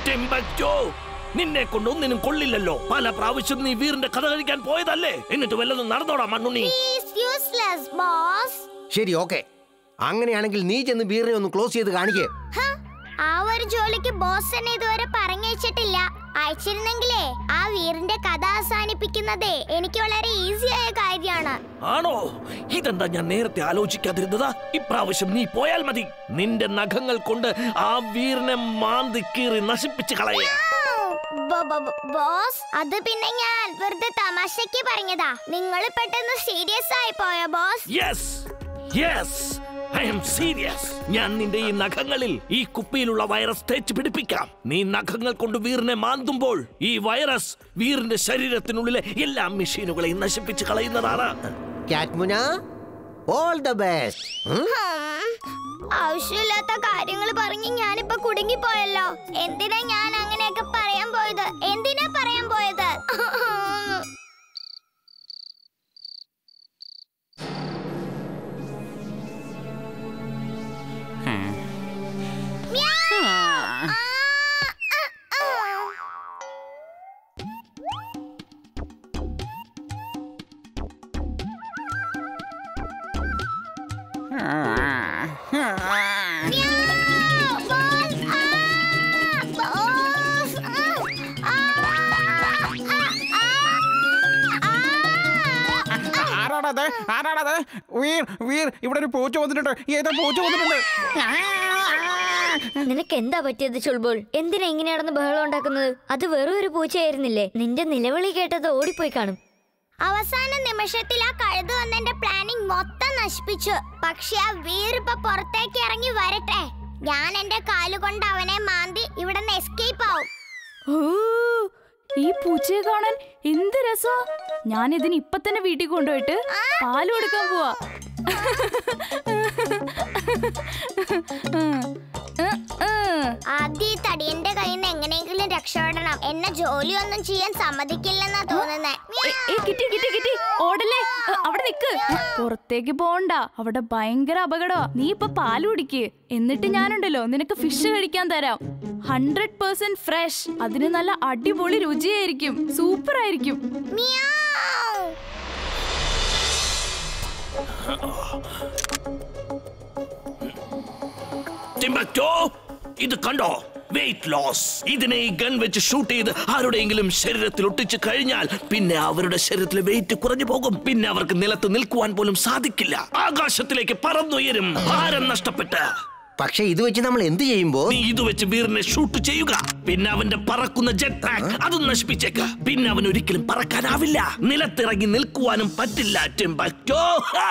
ടിംബക്ടോ നിന്നെ കൊണ്ട് ഒന്നിനും കൊള്ളില്ലല്ലോ പല പ്രാവശ്യം നീ വീറിന്റെ കഥ കഴിക്കാൻ പോയതല്ലേ എന്നിട്ട് വല്ലതും നടന്നോടാ മണ്ണുണ്ണി യൂസ്ലെസ് ബോസ് ശരി ഓക്കെ അങ്ങനെയാണെങ്കിൽ നീ ചെന്ന് ബീറിനെ ഒന്ന് ക്ലോസ് ചെയ്ത് കാണിക്കേ ആ ഒരു ജോലിക്ക് ബോസ് എന്നെ ഇതുവരെ പറഞ്ഞയച്ചിട്ടില്ല അയച്ചിരുന്നെങ്കിലേ ആ വീറിന്റെ കഥ അവസാനിപ്പിക്കുന്നതേ എനിക്ക് വളരെ ഈസിയായ കാര്യമാണ് ആണോ ഇതെന്താ ഞാൻ നേരത്തെ ആലോചിക്കാതിരുന്നതാ ഇപ്രാവശ്യം നീ പോയാൽ മതി നിന്റെ നഖങ്ങൾ കൊണ്ട് ആ വീറിനെ മാന്തി കീറി നശിപ്പിച്ച് കളയേ ബ- ബ- ബ- ബോസ് അത് പിന്നെ ഞാൻ വെറുതെ തമാശക്ക് പറഞ്ഞതാ നിങ്ങൾ പെട്ടെന്ന് സീരിയസ് ആയി പോയോ boss yes yes I'm serious ഞാൻ നിന്റെ ഈ നഖങ്ങളിൽ ഈ കുപ്പിയിലുള്ള വൈറസ് തേച്ച് പിടിപ്പിക്കാം നീ നഖങ്ങൾ കൊണ്ട് വീറിനെ മാന്തുമ്പോൾ ഈ വൈറസ് വീറിന്റെ ശരീരത്തിനുള്ളിലെ എല്ലാ മെഷീനുകളെയും നശിപ്പിച്ച് കളയുന്നതാണ് കാറ്റ്മുന ഓൾ ദ ബെസ്റ്റ് ഹും. ആവശ്യമില്ലാത്ത കാര്യങ്ങൾ പറഞ്ഞ് ഞാനിപ്പോ കുടുങ്ങിപ്പോയല്ലോ എന്തിനാ ഞാൻ അങ്ങനെയൊക്കെ പറയാൻ പോയത് എന്തിനാ പറയാൻ പോയത് മ്യാവ്. ആ, ആ, ആ. മ്യാവ്. ബോസ്. ആ, ബോസ്. ആ, ആ, ആ, ആ, ആ. ആരാടത് ആരാടത് വീർ വീർ ഇവിടെ ഒരു പൂച്ച വന്നിട്ടുണ്ട് ഏതോ പൂച്ച വന്നിട്ടുണ്ട് നിനക്ക് എന്താ പറ്റിയത് ചുൾബോൾ എന്തിനാ ഇങ്ങനെ നടന്ന് ബഹളം ഉണ്ടാക്കുന്നത് അത് വെറും ഒരു പൂച്ചയായിരുന്നില്ലേ നിന്റെ നിലവിളി കേട്ടത് ഓടിപ്പോയി കാണും അവസാന നിമിഷത്തിൽ ആ കഴുതു വന്നെന്റെ പ്ലാനിങ് മൊത്തം നശിപ്പിച്ചു പക്ഷെ ആ വീറിപ്പ പുറത്തേക്ക് ഇറങ്ങി വരട്ടെ ഞാൻ എന്റെ കാലുകൊണ്ട് അവനെ മാന്തി ഇവിടെ നിന്ന് എസ്കേപ്പ് ആവും ഓ, ഈ പൂച്ചയെ കാണാൻ എന്ത് രസമാ ഞാൻ ഇതിന് ഇപ്പൊ തന്നെ വീട്ടിൽ കൊണ്ടുപോയിട്ട് പാല് കൊടുക്കാൻ പോവാ ആദ്യം ഈ തടിയന്റെ കയ്യിൽ നിന്ന് എങ്ങനെയെങ്കിലും രക്ഷപ്പെടണം എന്നെ ജോലിയൊന്നും ചെയ്യാൻ സമ്മതിക്കില്ലെന്നാ തോന്നുന്നേ ഏ, ഏ, കിട്ടി കിട്ടി കിട്ടി ഓടല്ലേ ഏ, അവിടെ നിക്ക് പുറത്തേക്ക് പോണ്ട അവിടെ ഭയങ്കര അപകടമാ നീ ഇപ്പൊ പാല് കുടിക്ക് എന്നിട്ട് ഞാനുണ്ടല്ലോ നിനക്ക് ഫിഷ് കഴിക്കാൻ തരാം ഹൺഡ്രഡ് പേഴ്സെന്റ് ഫ്രഷ് അതിന് നല്ല അടിപൊളി രുചിയായിരിക്കും സൂപ്പർ ആയിരിക്കും മ്യാവ്. ടിംബക്ടോ ഇത് കണ്ടോ വെയിറ്റ് ലോസ് ഇതിനെ ഈ ഗൺ വെച്ച് ഷൂട്ട് ചെയ്ത് ആരുടെയെങ്കിലും ശരീരത്തിൽ ഒട്ടിച്ചു കഴിഞ്ഞാൽ പിന്നെ അവരുടെ ശരീരത്തിലെ വെയിറ്റ് കുറഞ്ഞു പോകും പിന്നെ അവർക്ക് നിലത്ത് നിൽക്കുവാൻ പോലും സാധിക്കില്ല ആകാശത്തിലേക്ക് പറന്നുയരും ഭാരം നഷ്ടപ്പെട്ട് പക്ഷെ ഇത് വെച്ച് നമ്മൾ എന്ത് ചെയ്യുമ്പോ നീ ഇത് വെച്ച് വീറിനെ ഷൂട്ട് ചെയ്യുക പിന്നെ അവന്റെ പറക്കുന്ന ജെറ്റ് പാക്ക് അതും നശിപ്പിച്ചേക്ക് പിന്നെ അവൻ ഒരിക്കലും പറക്കാനാവില്ല നിലത്തിറങ്ങി നിൽക്കുവാനും പറ്റില്ല Timbuktu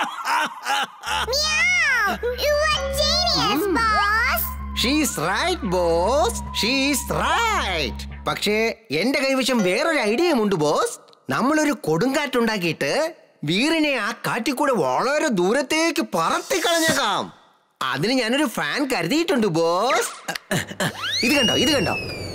You are genius, boss. She's right boss she's right പക്ഷേ എന്റെ കൈവശം വേറൊരു ഐഡിയയും ഉണ്ട് ബോസ് നമ്മളൊരു കൊടുങ്കാറ്റുണ്ടാക്കിയിട്ട് വീറിനെ ആ കാറ്റിൽ കൂടെ വളരെ ദൂരത്തേക്ക് പറത്തി കളഞ്ഞേക്കാം അതിന് ഞാനൊരു ഫാൻ കരുതിയിട്ടുണ്ട് ബോസ് ഇത് കണ്ടോ ഇത് കണ്ടോ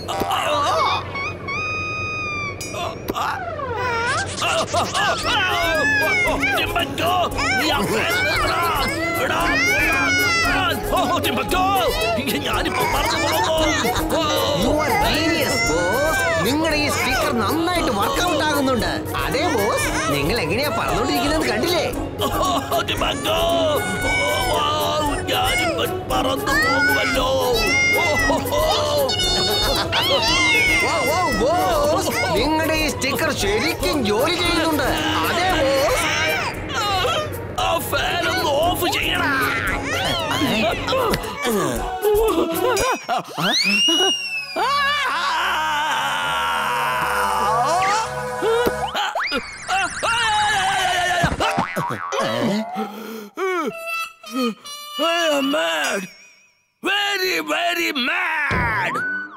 ടിംബക്ടോ നീ ആ fan നിർത്തടാ. എടാ, എടാ, നിർത്താൻ. ഓ, ടിംബക്ടോ ഞാനിപ്പോ പറഞ്ഞു പോകും യു ആർ ജീനിയസ് ബോസ് നിങ്ങളുടെ ഈ സ്പീക്കർ നന്നായിട്ട് വർക്കൗട്ട് ആകുന്നുണ്ട് അതെ ബോസ് നിങ്ങൾ എങ്ങനെയാ പറഞ്ഞോണ്ടിരിക്കുന്നത് കണ്ടില്ലേ ടിംബക്ടോ ഞാനിപ്പോ പറന്നു പോകുമല്ലോ വൗ, വൗ, ബോസ് നിങ്ങളുടെ ഈ സ്റ്റിക്കർ ശരിക്കും ജോലി ചെയ്യുന്നുണ്ട് അതെ ബോസ് ആ ഫാൻ ഒന്ന് ഓഫ് ചെയ്യണം I am mad. Very, very mad.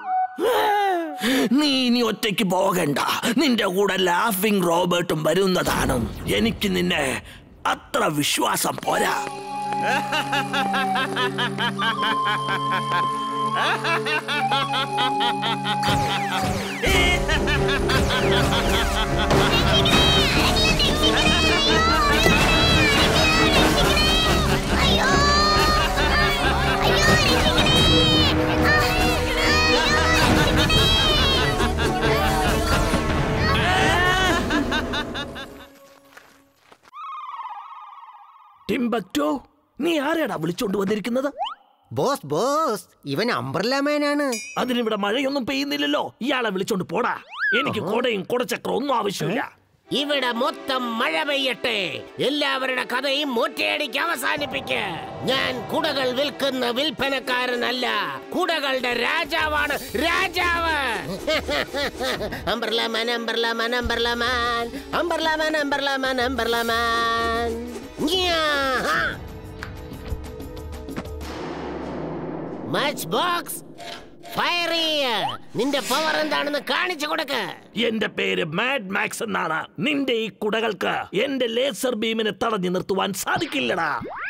നീ ഇനി ഒറ്റയ്ക്ക് പോകണ്ട നിന്റെ കൂടെ ലാഫിംഗ് റോബർട്ടും വരുന്നതാണ് എനിക്ക് നിന്നെ അത്ര വിശ്വാസം പോരാ അയ്യോ അയ്യോ രക്ഷിക്കണേ. ആ, അയ്യോ, രക്ഷിക്കണേ. ബക്ടോ നീ ആരെയാടാ വിളിച്ചോണ്ട് വന്നിരിക്കുന്നത് ബോസ് ബോസ് ഇവൻ അംബ്രല മാനാണ് അതിനിവിടെ മഴയൊന്നും പെയ്യുന്നില്ലല്ലോ ഇയാളെ വിളിച്ചോണ്ട് പോടാ എനിക്ക് കൊടയും കുടച്ചക്രം ഒന്നും ആവശ്യമില്ല ഇവിടെ മൊത്തം മഴ പെയ്യട്ടെ എല്ലാവരുടെ കഥയും ഒറ്റയടിക്ക് അവസാനിപ്പിക്ക് ഞാൻ കുടകൾ വിൽക്കുന്ന വിൽപ്പനക്കാരനല്ല കുടകളുടെ രാജാവാണ് രാജാവ് umbrella man umbrella man umbrella man umbrella man umbrella man umbrella man matchbox fire നിന്റെ പവർ എന്താണെന്ന് കാണിച്ചു കൊടുക്ക് എന്റെ പേര് മാഡ് മാക്സ് എന്നാണ് നിന്റെ ഈ കുടകൾക്ക് എന്റെ ലേസർ ബീമിനെ തടഞ്ഞു നിർത്തുവാൻ സാധിക്കില്ലടാ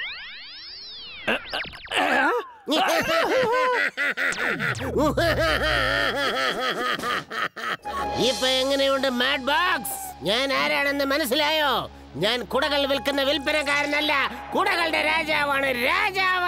ഇപ്പൊ എങ്ങനെയുണ്ട് മാഡ് ബോക്സ് ഞാൻ ആരാണെന്ന് മനസ്സിലായോ ഞാൻ കുടകൾ വിൽക്കുന്ന വിൽപ്പനക്കാരനല്ല കുടകളുടെ രാജാവാണ് രാജാവ്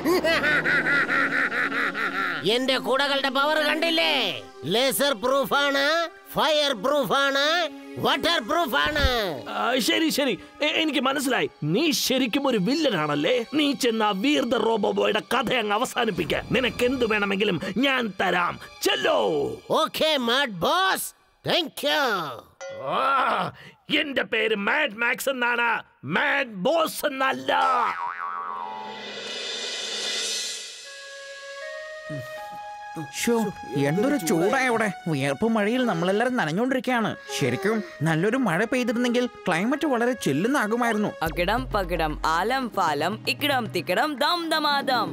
എന്റെ കുടകളുടെ പവർ കണ്ടില്ലേ ലേസർ പ്രൂഫാണ് ഫയർ പ്രൂഫാണ് വാട്ടർ പ്രൂഫാണ് ആ, ശരി ശരി എ- എനിക്ക് മനസ്സിലായി നീ ശരിക്കും ഒരു വില്ലനാണല്ലേ നീ ചെന്ന വീർ ദ റോബോബോയുടെ കഥ അങ്ങ് അവസാനിപ്പിക്ക നിനക്ക് എന്ത് വേണമെങ്കിലും ഞാൻ തരാം ചെല്ലോ okay mad boss thank you ആ, എന്റെ പേര് മാഡ് മാക്സ് എന്നാണ് മാഡ് ബോസ് എന്നല്ല ഷോ എന്തൊരു ചൂടായ ഇവിടെ വിയർപ്പ് മഴയിൽ നമ്മളെല്ലാരും നനഞ്ഞുകൊണ്ടിരിക്കുകയാണ് ശരിക്കും നല്ലൊരു മഴ പെയ്തിരുന്നെങ്കിൽ ക്ലൈമറ്റ് വളരെ ചെല്ലുന്നാകുമായിരുന്നു അകിടം പകിടം ആലം പാലം ഇക്കിടം തിക്കിടം ദം ദമാദം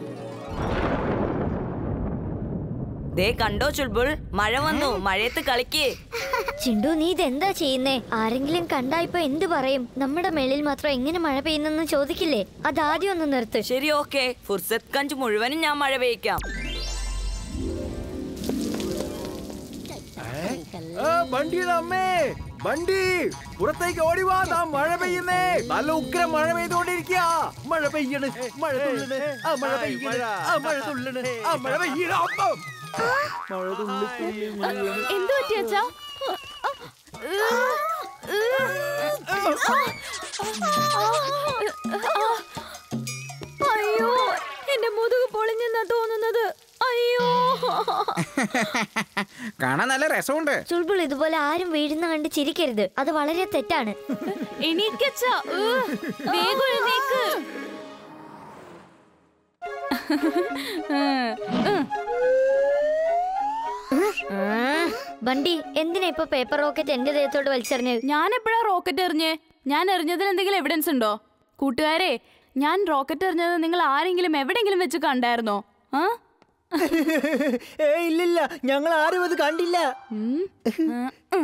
ദേ കണ്ടോ ചുൾബുൾ മഴ വന്നു മഴയത്ത് കളിക്ക് ചിണ്ടു നീ ഇതെന്താ ചെയ്യുന്നേ ആരെങ്കിലും കണ്ടാ ഇപ്പൊ എന്ത് പറയും നമ്മുടെ മേളിൽ മാത്രം എങ്ങനെ മഴ പെയ്യുന്നെന്ന് ചോദിക്കില്ലേ അതാദ്യം ഒന്ന് നിർത്ത് ശരി ഓക്കെ ഫുർസത്ത് കഞ്ച് മുഴുവനും ഞാൻ മഴ പെയ്ക്കാം വണ്ടിയുടെ അമ്മേ വണ്ടി പുറത്തേക്ക് ഓടി വാ ദാ മഴ പെയ്യുന്നേ നല്ല ഉഗ്ര മഴ പെയ്തോണ്ടിരിക്കുക മഴ പെയ്യണ് മഴ തുള്ളണ് ആ മഴ പെയ്യണ് ആ മഴ തുള്ളണ് ആ മഴ പെയ്യണ അപ്പം മഴ തുള്ളി തുള്ളി വീഴണ്. എന്തു പറ്റി അച്ഛാ അയ്യോ എന്റെ മുതുക് പൊളിഞ്ഞെന്നാ തോന്നുന്നത് അയ്യോ കാണാൻ നല്ല രസമുണ്ട് ചുൾബുൾ ഇതുപോലെ ആരും വീഴുന്ന കണ്ട് ചിരിക്കരുത് അത് വളരെ തെറ്റാണ് എണീക്കച്ചാ വേഗം എഴുന്നേക്ക് ബണ്ടി എന്തിനാ ഇപ്പൊ പേപ്പർ റോക്കറ്റ് എന്റെ ദേഹത്തോട് വലിച്ചെറിഞ്ഞത് ഞാൻ എപ്പോഴാ റോക്കറ്റ് എറിഞ്ഞേ ഞാൻ എറിഞ്ഞതിന് എന്തെങ്കിലും എവിഡൻസ് ഉണ്ടോ കൂട്ടുകാരെ ഞാൻ റോക്കറ്റ് എറിഞ്ഞത് നിങ്ങൾ ആരെങ്കിലും എവിടെങ്കിലും വെച്ച് കണ്ടായിരുന്നോ ആ ഏ ഇല്ലില്ല ഞങ്ങൾ ആരും അത് കണ്ടില്ല ഉം. ഉം, ഉം.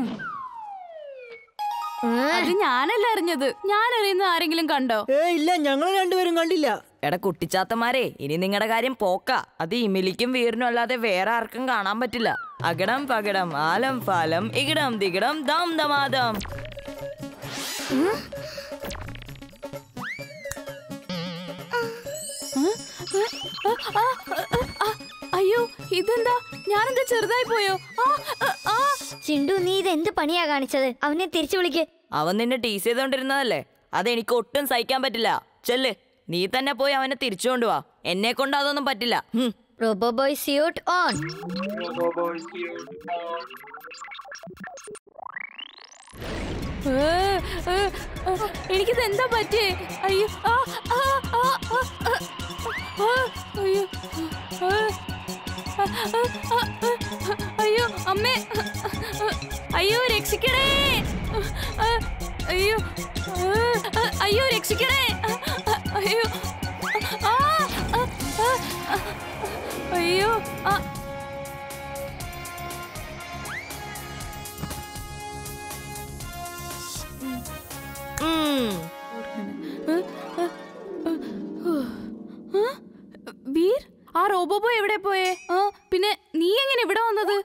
അത് ഞാനല്ല എറിഞ്ഞത് ഞാൻ എറിയുന്നത് ആരെങ്കിലും കണ്ടോ ഏ ഇല്ല ഞങ്ങൾ രണ്ടുപേരും കണ്ടില്ല എടാ കുട്ടിച്ചാത്തമാരെ ഇനി നിങ്ങളുടെ കാര്യം പോക്ക അത് ഇമിലിക്കും വീറിനും അല്ലാതെ വേറെ ആർക്കും കാണാൻ പറ്റില്ല അകിടം പകിടം ആലം ഫാലം ഇകിടം തികിടം ദം ദമാദം ആ, ആ, അയ്യോ ഇതെന്താ ഞാനെന്താ ചെറുതായി പോയോ ആ, ആ, ആ. ചിണ്ടു നീ ഇത് എന്ത് പണിയാ കാണിച്ചത് അവനെ തിരിച്ചു വിളിക്ക് അവൻ നിന്നെ ടീസ് ചെയ്തോണ്ടിരുന്നതല്ലേ അതെനിക്ക് ഒട്ടും സഹിക്കാൻ പറ്റില്ല ചെല്ല് നീ തന്നെ പോയി അവനെ തിരിച്ചു കൊണ്ടുവാ എന്നെ കൊണ്ട് അതൊന്നും പറ്റില്ല ഹും. റോബോ ബോയ് സ്യൂട്ട് ഓൺ ഏ, ഏ, ഏ, എനിക്കിത് എന്താ പറ്റിയേ അയ്യോ ആ, ആ, ആ, ആ, ആ, ആ, അയ്യോ ആ, ആ, ആ, ആ, അയ്യോ അമ്മേ അയ്യോ രക്ഷിക്കണേ ആ, അയ്യോ ആ, അയ്യോ രക്ഷിക്കണേ അയ്യോ ആ, ആ, ആ, ആ, അയ്യോ ആ ഉം. വീർ ആ റോബോബോ എവിടെ പോയേ ആ പിന്നെ നീ എങ്ങനെ ഇവിടെ വന്നത്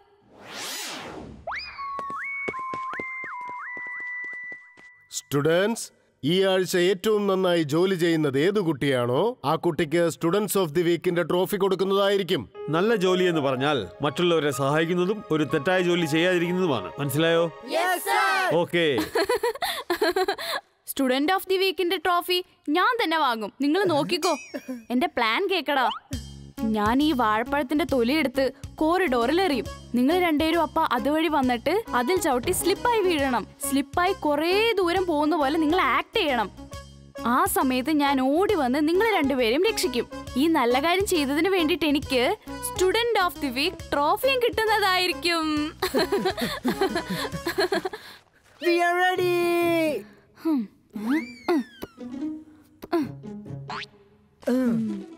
സ്റ്റുഡൻസ് ഈ ആഴ്ച ഏറ്റവും നന്നായി ജോലി ചെയ്യുന്നത് ഏത് കുട്ടിയാണോ ആ കുട്ടിക്ക് സ്റ്റുഡൻസ് ഓഫ് ദി വീക്കിന്റെ ട്രോഫി കൊടുക്കുന്നതായിരിക്കും നല്ല ജോലി എന്ന് പറഞ്ഞാൽ മറ്റുള്ളവരെ സഹായിക്കുന്നതും ഒരു തെറ്റായ ജോലി ചെയ്യാതിരിക്കുന്നതുമാണ് മനസ്സിലായോ ഓക്കെ സ്റ്റുഡന്റ് ഓഫ് ദി വീക്കിന്റെ ട്രോഫി ഞാൻ തന്നെ വാങ്ങും നിങ്ങൾ നോക്കിക്കോ എന്റെ പ്ലാൻ കേക്കടാ ഞാൻ ഈ വാഴപ്പഴത്തിന്റെ തൊലിയെടുത്ത് കോറിഡോറിൽ എറിയും നിങ്ങൾ രണ്ടുപേരും അപ്പ അതുവഴി വന്നിട്ട് അതിൽ ചവിട്ടി സ്ലിപ്പായി വീഴണം സ്ലിപ്പായി കുറേ ദൂരം പോകുന്ന പോലെ നിങ്ങൾ ആക്ട് ചെയ്യണം ആ സമയത്ത് ഞാൻ ഓടി വന്ന് നിങ്ങൾ രണ്ടുപേരെയും രക്ഷിക്കും ഈ നല്ല കാര്യം ചെയ്തതിന് വേണ്ടിയിട്ട് എനിക്ക് സ്റ്റുഡന്റ് ഓഫ് ദി വീക്ക് ട്രോഫിയും കിട്ടുന്നതായിരിക്കും We are ready. ഉം.